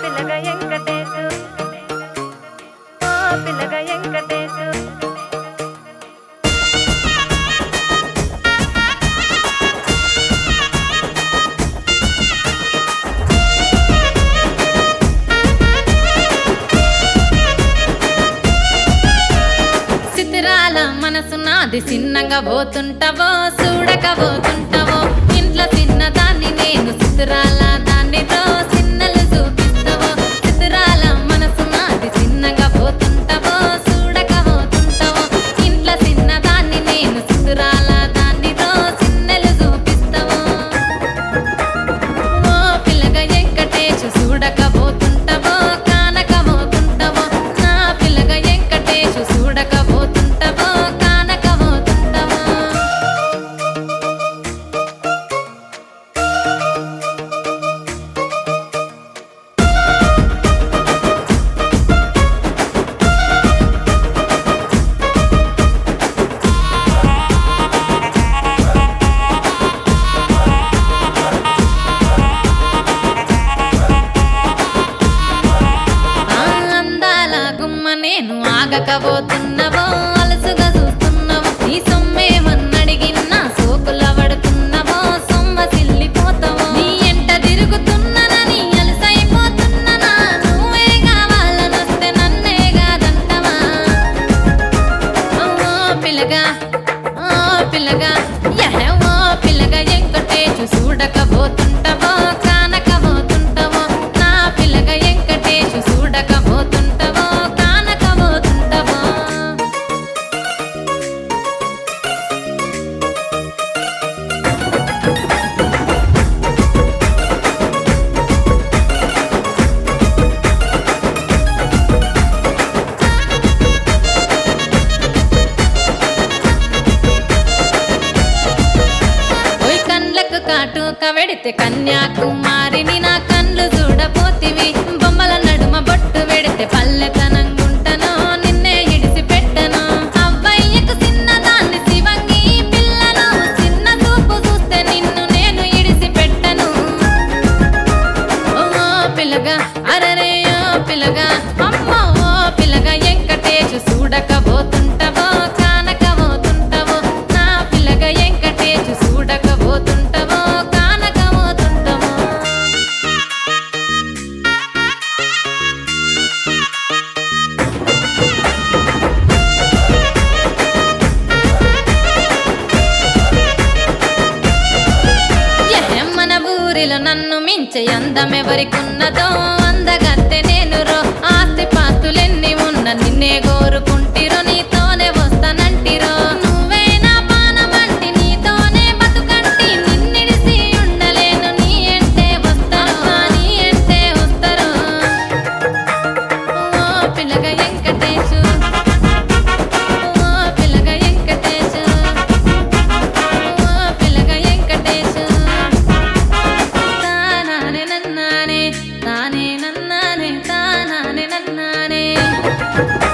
పిల్లగ వెంకటేశు ఓ పిల్లగ వెంకటేశు సితిరాల మనసు నాది చిన్నగా పోతుంటావో చూడక పోతుంటావో ఇంట్లో చిన్నదాన్ని నేను సితిరాల దాన్నితో చిన్నలు చూపిస్తావో సితిరాల మనసు నాది చిన్నగా పోతుంటావో చూడక పోతుంటావో ఇంట్లో చిన్నదాన్ని నేను సితిరాల దాన్నితో చిన్నలు చూపిస్తావో ఓ పిల్లగా వెంకటేశు చూడకపోతుంటావో కానకపోతుంటావో నా పిల్లగా వెంకటేశు చూడకపోతుంటావో కానకపోతుంటావో ఆ అందాల గుమ్మ నేను ఆగకపోతున్నవో అలసుగా చూస్తున్నవో నీ సొమ్మేమన్నడిగినా సోకుల పడుతున్నవో సొమ్మ సిల్లిపోతావో నీ ఎంట తిరుగుతున్ననని అలసైపోతున్ననా నువ్వే కావాలనొస్తే నన్నే కాదంటవా ఓ పిల్లగా ఓ పిల్లగా యహ ఓ పిల్లగా వెంకటేశు చూడకపోతుంటావో కానకపోతుంటావో నా పిల్లగా వెంకటేశు చూడకపోతుంటావో కానకపోతుంటావో ఓయ్ కండ్లకు కాటుక వెడితే కన్యాకుమారిని నా కండ్లు చూడపోతివి బొమ్మల నడుమ బొట్టు వెడితే పల్లెతనంగుంటను నిన్నే ఇడిసి పెట్టను అవ్వయ్యకు చిన్నదాన్ని శివంగి పిల్లను చిన్న చూపు చూస్తే నిన్ను నేను ఇడిసి పెట్టను ఓ పిల్లగా అరరే ఓ పిల్లగా అమ్మో ఓ పిల్లగా వెంకటేశు చూడకపోతుంటావో కానకపోతుంటావో నా పిల్లగా వెంకటేశు చూడకపోతుంటావో కానకపోతుంటావో ఎహె, మన ఊరిలో నన్ను మించే అందమెవరికున్నదో అందగత్తె నేను రో ఆస్తి పాస్తులెన్ని ఉన్న నిన్నే కోరుకుంటిరో నీతోనే వస్తానంటిరో నువ్వే నా పానమంటి నీతోనే బతుకంటి నిన్నిడిసి ఉండలేను నీ ఎంటే వస్తాను నీ ఎంటే వస్తారు ఓ పిల్లగా వెంకటేశు ఓ పిల్లగా వెంకటేశు ఓ పిల్లగా వెంకటేశు తానానే నన్నానే తానే నన్నానే తానానే నన్నానే